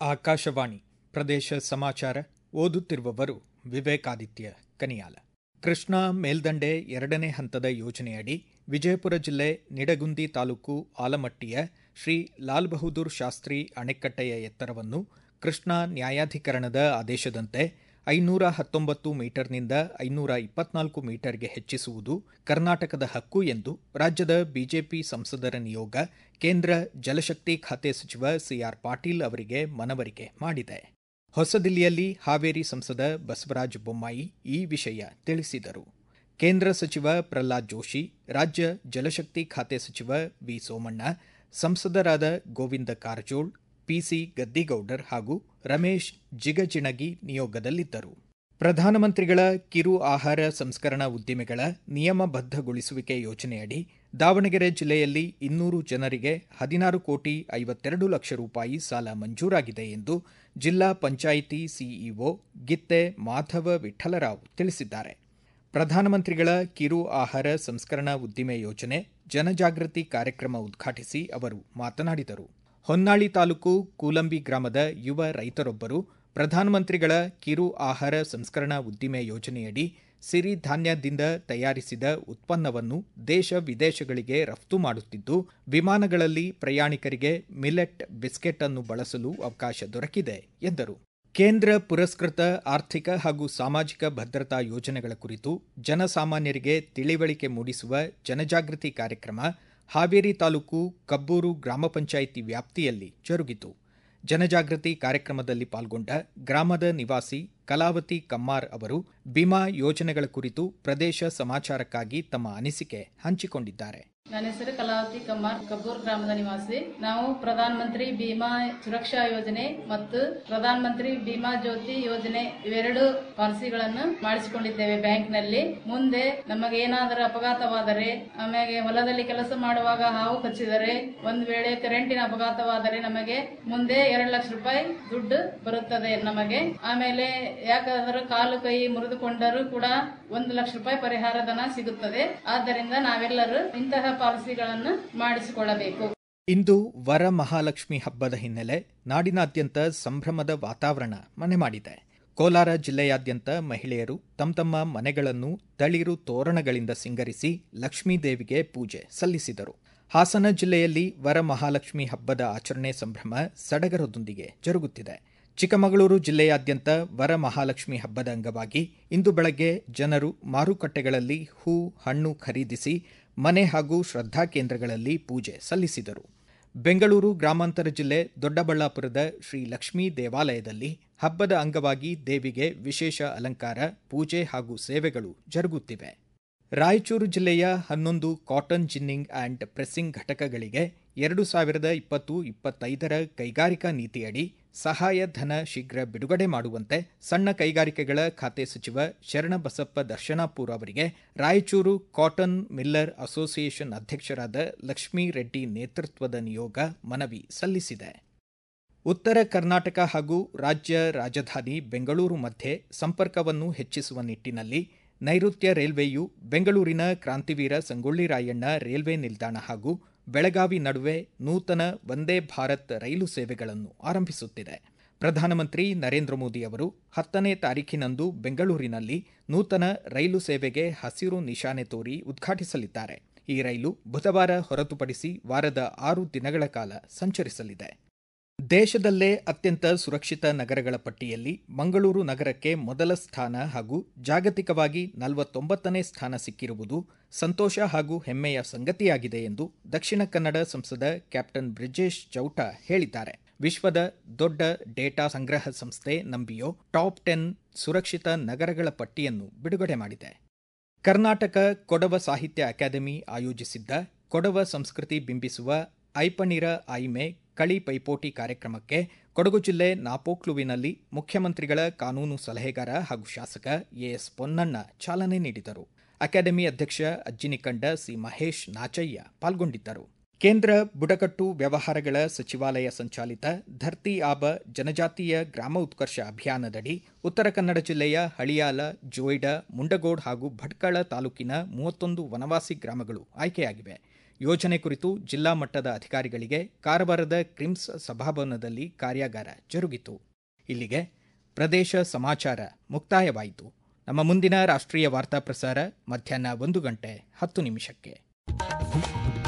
ಆಕಾಶವಾಣಿ ಪ್ರದೇಶ ಸಮಾಚಾರ ಓದುತ್ತಿರುವವರು ವಿವೇಕಾದಿತ್ಯ ಕನಿಯಾಲ ಕೃಷ್ಣಾ ಮೇಲ್ದಂಡೆ ಎರಡನೇ ಹಂತದ ಯೋಜನೆಯಡಿ ವಿಜಯಪುರ ಜಿಲ್ಲೆ ನಿಡಗುಂದಿ ತಾಲೂಕು ಆಲಮಟ್ಟಿಯ ಶ್ರೀ ಲಾಲ್ ಬಹದ್ದೂರ್ ಶಾಸ್ತ್ರಿ ಅಣೆಕಟ್ಟೆಯ ಎತ್ತರವನ್ನು ಕೃಷ್ಣಾ ನ್ಯಾಯಾಧಿಕರಣದ ಆದೇಶದಂತೆ ಐನೂರ ಹತ್ತೊಂಬತ್ತು ಮೀಟರ್ನಿಂದ ಐನೂರ ಇಪ್ಪತ್ನಾಲ್ಕು ಮೀಟರ್ಗೆ ಹೆಚ್ಚಿಸುವುದು ಕರ್ನಾಟಕದ ಹಕ್ಕು ಎಂದು ರಾಜ್ಯದ ಬಿಜೆಪಿ ಸಂಸದರ ನಿಯೋಗ ಕೇಂದ್ರ ಜಲಶಕ್ತಿ ಖಾತೆ ಸಚಿವ ಸಿಆರ್ ಪಾಟೀಲ್ ಅವರಿಗೆ ಮನವರಿಕೆ ಮಾಡಿದೆ ಹೊಸದಿಲ್ಲಿಯಲ್ಲಿ ಹಾವೇರಿ ಸಂಸದ ಬಸವರಾಜ ಬೊಮ್ಮಾಯಿ ಈ ವಿಷಯ ತಿಳಿಸಿದರು ಕೇಂದ್ರ ಸಚಿವ ಪ್ರಹ್ಲಾದ್ ಜೋಶಿ ರಾಜ್ಯ ಜಲಶಕ್ತಿ ಖಾತೆ ಸಚಿವ ವಿ ಸೋಮಣ್ಣ ಸಂಸದರಾದ ಗೋವಿಂದ ಕಾರಜೋಳ್ ಪಿಸಿ ಗದ್ದಿಗೌಡರ್ ಹಾಗೂ ರಮೇಶ್ ಜಿಗಜಿಣಗಿ ನಿಯೋಗದಲ್ಲಿದ್ದರು ಪ್ರಧಾನಮಂತ್ರಿಗಳ ಕಿರು ಆಹಾರ ಸಂಸ್ಕರಣಾ ಉದ್ದಿಮೆಗಳ ನಿಯಮಬದ್ಧಗೊಳಿಸುವಿಕೆ ಯೋಜನೆಯಡಿ ದಾವಣಗೆರೆ ಜಿಲ್ಲೆಯಲ್ಲಿ ಇನ್ನೂರು ಜನರಿಗೆ ಹದಿನಾರು ಕೋಟಿ ಐವತ್ತೆರಡು ಲಕ್ಷ ರೂಪಾಯಿ ಸಾಲ ಮಂಜೂರಾಗಿದೆ ಎಂದು ಜಿಲ್ಲಾ ಪಂಚಾಯಿತಿ ಸಿಇಒ ಗಿತ್ತೆ ಮಾಧವ ವಿಠಲರಾವ್ ತಿಳಿಸಿದ್ದಾರೆ ಪ್ರಧಾನಮಂತ್ರಿಗಳ ಕಿರು ಆಹಾರ ಸಂಸ್ಕರಣಾ ಉದ್ದಿಮೆ ಯೋಜನೆ ಜನಜಾಗೃತಿ ಕಾರ್ಯಕ್ರಮ ಉದ್ಘಾಟಿಸಿ ಅವರು ಮಾತನಾಡಿದರು ಹೊನ್ನಾಳಿ ತಾಲೂಕು ಕೂಲಂಬಿ ಗ್ರಾಮದ ಯುವ ರೈತರೊಬ್ಬರು ಪ್ರಧಾನಮಂತ್ರಿಗಳ ಕಿರು ಆಹಾರ ಸಂಸ್ಕರಣಾ ಉದ್ದಿಮೆ ಯೋಜನೆಯಡಿ ಸಿರಿಧಾನ್ಯದಿಂದ ತಯಾರಿಸಿದ ಉತ್ಪನ್ನವನ್ನು ದೇಶ ವಿದೇಶಗಳಿಗೆ ರಫ್ತು ಮಾಡುತ್ತಿದ್ದು ವಿಮಾನಗಳಲ್ಲಿ ಪ್ರಯಾಣಿಕರಿಗೆ ಮಿಲೆಟ್ ಬಿಸ್ಕೆಟ್ ಅನ್ನು ಬಳಸಲು ಅವಕಾಶ ದೊರಕಿದೆ ಎಂದರು ಕೇಂದ್ರ ಪುರಸ್ಕೃತ ಆರ್ಥಿಕ ಹಾಗೂ ಸಾಮಾಜಿಕ ಭದ್ರತಾ ಯೋಜನೆಗಳ ಕುರಿತು ಜನಸಾಮಾನ್ಯರಿಗೆ ತಿಳಿವಳಿಕೆ ಮೂಡಿಸುವ ಜನಜಾಗೃತಿ ಕಾರ್ಯಕ್ರಮ ಹಾವೇರಿ ತಾಲೂಕು ಕಬ್ಬೂರು ಗ್ರಾಮ ಪಂಚಾಯಿತಿ ವ್ಯಾಪ್ತಿಯಲ್ಲಿ ಜರುಗಿತು ಜನಜಾಗೃತಿ ಕಾರ್ಯಕ್ರಮದಲ್ಲಿ ಪಾಲ್ಗೊಂಡ ಗ್ರಾಮದ ನಿವಾಸಿ ಕಲಾವತಿ ಕಮ್ಮಾರ್ ಅವರು ಬಿಮಾ ಯೋಜನೆಗಳ ಕುರಿತು ಪ್ರದೇಶ ಸಮಾಚಾರಕ್ಕಾಗಿ ತಮ್ಮ ಅನಿಸಿಕೆ ಹಂಚಿಕೊಂಡಿದ್ದಾರೆ ನನ್ನ ಹೆಸರು ಕಲಾವತಿ ಕಮ್ಮಾರ್ ಕಬ್ಬೂರ್ ಗ್ರಾಮದ ನಿವಾಸಿ ನಾವು ಪ್ರಧಾನ ಮಂತ್ರಿ ಭೀಮಾ ಸುರಕ್ಷಾ ಯೋಜನೆ ಮತ್ತು ಪ್ರಧಾನ ಮಂತ್ರಿ ಭೀಮಾ ಜ್ಯೋತಿ ಯೋಜನೆ ಇವೆರಡು ಪಾಲಿಸಿಗಳನ್ನು ಮಾಡಿಸಿಕೊಂಡಿದ್ದೇವೆ ಬ್ಯಾಂಕ್ನಲ್ಲಿ ಮುಂದೆ ನಮಗೆ ಏನಾದರೂ ಅಪಘಾತವಾದರೆ ಆಮೇಲೆ ಹೊಲದಲ್ಲಿ ಕೆಲಸ ಮಾಡುವಾಗ ಹಾವು ಕಚ್ಚಿದರೆ ಒಂದು ವೇಳೆ ಕರೆಂಟಿನ ಅಪಘಾತವಾದರೆ ನಮಗೆ ಮುಂದೆ ಎರಡು ಲಕ್ಷ ರೂಪಾಯಿ ದುಡ್ಡು ಬರುತ್ತದೆ ನಮಗೆ ಆಮೇಲೆ ಯಾಕಾದರೂ ಕಾಲು ಕೈ ಮುರಿದುಕೊಂಡರೂ ಕೂಡ ಒಂದು ಲಕ್ಷ ರೂಪಾಯಿ ಪರಿಹಾರ ಧನ ಸಿಗುತ್ತದೆ ಆದ್ದರಿಂದ ನಾವೆಲ್ಲರೂ ಇಂತಹ ಪಾಲಿಸಿಗಳನ್ನು ಮಾಡಿಸಿಕೊಳ್ಳಬೇಕು ಇಂದು ವರ ಮಹಾಲಕ್ಷ್ಮಿ ಹಬ್ಬದ ಹಿನ್ನೆಲೆ ನಾಡಿನಾದ್ಯಂತ ಸಂಭ್ರಮದ ವಾತಾವರಣ ಮನೆ ಮಾಡಿದೆ ಕೋಲಾರ ಜಿಲ್ಲೆಯಾದ್ಯಂತ ಮಹಿಳೆಯರು ತಮ್ಮ ತಮ್ಮ ಮನೆಗಳನ್ನು ತಳಿರು ತೋರಣಗಳಿಂದ ಸಿಂಗರಿಸಿ ಲಕ್ಷ್ಮೀದೇವಿಗೆ ಪೂಜೆ ಸಲ್ಲಿಸಿದರು ಹಾಸನ ಜಿಲ್ಲೆಯಲ್ಲಿ ವರ ಮಹಾಲಕ್ಷ್ಮಿ ಹಬ್ಬದ ಆಚರಣೆ ಸಂಭ್ರಮ ಸಡಗರದೊಂದಿಗೆ ಜರುಗುತ್ತಿದೆ ಚಿಕ್ಕಮಗಳೂರು ಜಿಲ್ಲೆಯಾದ್ಯಂತ ವರ ಮಹಾಲಕ್ಷ್ಮಿ ಹಬ್ಬದ ಅಂಗವಾಗಿ ಇಂದು ಬೆಳಗ್ಗೆ ಜನರು ಮಾರುಕಟ್ಟೆಗಳಲ್ಲಿ ಹೂ ಹಣ್ಣು ಖರೀದಿಸಿ ಮನೆ ಹಾಗೂ ಶ್ರದ್ಧಾ ಕೇಂದ್ರಗಳಲ್ಲಿ ಪೂಜೆ ಸಲ್ಲಿಸಿದರು ಬೆಂಗಳೂರು ಗ್ರಾಮಾಂತರ ಜಿಲ್ಲೆ ದೊಡ್ಡಬಳ್ಳಾಪುರದ ಶ್ರೀ ಲಕ್ಷ್ಮೀ ದೇವಾಲಯದಲ್ಲಿ ಹಬ್ಬದ ಅಂಗವಾಗಿ ದೇವಿಗೆ ವಿಶೇಷ ಅಲಂಕಾರ ಪೂಜೆ ಹಾಗೂ ಸೇವೆಗಳು ಜರುಗುತ್ತಿವೆ ರಾಯಚೂರು ಜಿಲ್ಲೆಯ ಹನ್ನೊಂದು ಕಾಟನ್ ಜಿನ್ನಿಂಗ್ ಆ್ಯಂಡ್ ಪ್ರೆಸ್ಸಿಂಗ್ ಘಟಕಗಳಿಗೆ ಎರಡು ಸಾವಿರದ ಇಪ್ಪತ್ತು ಇಪ್ಪತ್ತೈದರ ಕೈಗಾರಿಕಾ ನೀತಿಯಡಿ ಸಹಾಯಧನ ಶೀಘ್ರ ಬಿಡುಗಡೆ ಮಾಡುವಂತೆ ಸಣ್ಣ ಕೈಗಾರಿಕೆಗಳ ಖಾತೆ ಸಚಿವ ಶರಣಬಸಪ್ಪ ದರ್ಶನಾಪುರ ಅವರಿಗೆ ರಾಯಚೂರು ಕಾಟನ್ ಮಿಲ್ಲರ್ ಅಸೋಸಿಯೇಷನ್ ಅಧ್ಯಕ್ಷರಾದ ಲಕ್ಷ್ಮೀ ರೆಡ್ಡಿ ನೇತೃತ್ವದ ನಿಯೋಗ ಮನವಿ ಸಲ್ಲಿಸಿದೆ ಉತ್ತರ ಕರ್ನಾಟಕ ಹಾಗೂ ರಾಜ್ಯ ರಾಜಧಾನಿ ಬೆಂಗಳೂರು ಮಧ್ಯೆ ಸಂಪರ್ಕವನ್ನು ಹೆಚ್ಚಿಸುವ ನಿಟ್ಟಿನಲ್ಲಿ ನೈಋತ್ಯ ರೈಲ್ವೆಯು ಬೆಂಗಳೂರಿನ ಕ್ರಾಂತಿವೀರ ಸಂಗೊಳ್ಳಿ ರಾಯಣ್ಣ ರೈಲ್ವೆ ನಿಲ್ದಾಣ ಹಾಗೂ ಬೆಳಗಾವಿ ನಡುವೆ ನೂತನ ವಂದೇ ಭಾರತ್ ರೈಲು ಸೇವೆಗಳನ್ನು ಆರಂಭಿಸುತ್ತಿದೆ ಪ್ರಧಾನಮಂತ್ರಿ ನರೇಂದ್ರ ಮೋದಿ ಅವರು ಹತ್ತನೇ ತಾರೀಖಿನಂದು ಬೆಂಗಳೂರಿನಲ್ಲಿ ನೂತನ ರೈಲು ಸೇವೆಗೆ ಹಸಿರು ನಿಶಾನೆ ತೋರಿ ಉದ್ಘಾಟಿಸಲಿದ್ದಾರೆ ಈ ರೈಲು ಬುಧವಾರ ಹೊರತುಪಡಿಸಿ ವಾರದ ಆರು ದಿನಗಳ ಕಾಲ ಸಂಚರಿಸಲಿದೆ ದೇಶದಲ್ಲೇ ಅತ್ಯಂತ ಸುರಕ್ಷಿತ ನಗರಗಳ ಪಟ್ಟಿಯಲ್ಲಿ ಮಂಗಳೂರು ನಗರಕ್ಕೆ ಮೊದಲ ಸ್ಥಾನ ಹಾಗೂ ಜಾಗತಿಕವಾಗಿ ನಲವತ್ತೊಂಬತ್ತನೇ ಸ್ಥಾನ ಸಿಕ್ಕಿರುವುದು ಸಂತೋಷ ಹಾಗೂ ಹೆಮ್ಮೆಯ ಸಂಗತಿಯಾಗಿದೆ ಎಂದು ದಕ್ಷಿಣ ಕನ್ನಡ ಸಂಸದ ಕ್ಯಾಪ್ಟನ್ ಬ್ರಿಜೇಶ್ ಚೌಟ ಹೇಳಿದ್ದಾರೆ ವಿಶ್ವದ ದೊಡ್ಡ ಡೇಟಾ ಸಂಗ್ರಹ ಸಂಸ್ಥೆ ನಂಬಿಯೋ ಟಾಪ್ ಟೆನ್ ಸುರಕ್ಷಿತ ನಗರಗಳ ಪಟ್ಟಿಯನ್ನು ಬಿಡುಗಡೆ ಮಾಡಿದೆ ಕರ್ನಾಟಕ ಕೊಡವ ಸಾಹಿತ್ಯ ಅಕಾಡೆಮಿ ಆಯೋಜಿಸಿದ್ದ ಕೊಡವ ಸಂಸ್ಕೃತಿ ಬಿಂಬಿಸುವ ಐಪಣಿರ ಐಮೆ ಕಳಿ ಪೈಪೋಟಿ ಕಾರ್ಯಕ್ರಮಕ್ಕೆ ಕೊಡಗು ಜಿಲ್ಲೆ ನಾಪೋಕ್ಲುವಿನಲ್ಲಿ ಮುಖ್ಯಮಂತ್ರಿಗಳ ಕಾನೂನು ಸಲಹೆಗಾರ ಹಾಗೂ ಶಾಸಕ ಎಎಸ್ ಪೊನ್ನಣ್ಣ ಚಾಲನೆ ನೀಡಿದರು ಅಕಾಡೆಮಿ ಅಧ್ಯಕ್ಷ ಅಜ್ಜಿನಿಕಂಡ ಸಿ ಮಹೇಶ್ ನಾಚಯ್ಯ ಪಾಲ್ಗೊಂಡಿದ್ದರು ಕೇಂದ್ರ ಬುಡಕಟ್ಟು ವ್ಯವಹಾರಗಳ ಸಚಿವಾಲಯ ಸಂಚಾಲಿತ ಧರ್ತಿ ಆಬ ಜನಜಾತೀಯ ಗ್ರಾಮ ಉತ್ಕರ್ಷ ಅಭಿಯಾನದಡಿ ಉತ್ತರ ಕನ್ನಡ ಜಿಲ್ಲೆಯ ಹಳಿಯಾಲ ಜೋಯ್ಡಾ ಮುಂಡಗೋಡ್ ಹಾಗೂ ಭಟ್ಕಳ ತಾಲೂಕಿನ ಮೂವತ್ತೊಂದು ವನವಾಸಿ ಗ್ರಾಮಗಳು ಆಯ್ಕೆಯಾಗಿವೆ ಯೋಜನೆ ಕುರಿತು ಜಿಲ್ಲಾ ಮಟ್ಟದ ಅಧಿಕಾರಿಗಳಿಗೆ ಕಾರವಾರದ ಕ್ರಿಮ್ಸ್ ಸಭಾಭವನದಲ್ಲಿ ಕಾರ್ಯಾಗಾರ ಜರುಗಿತು ಇಲ್ಲಿಗೆ ಪ್ರದೇಶ ಸಮಾಚಾರ ಮುಕ್ತಾಯವಾಯಿತು ನಮ್ಮ ಮುಂದಿನ ರಾಷ್ಟ್ರೀಯ ವಾರ್ತಾ ಪ್ರಸಾರ ಮಧ್ಯಾಹ್ನ ಒಂದು ಗಂಟೆ ಹತ್ತು ನಿಮಿಷಕ್ಕೆ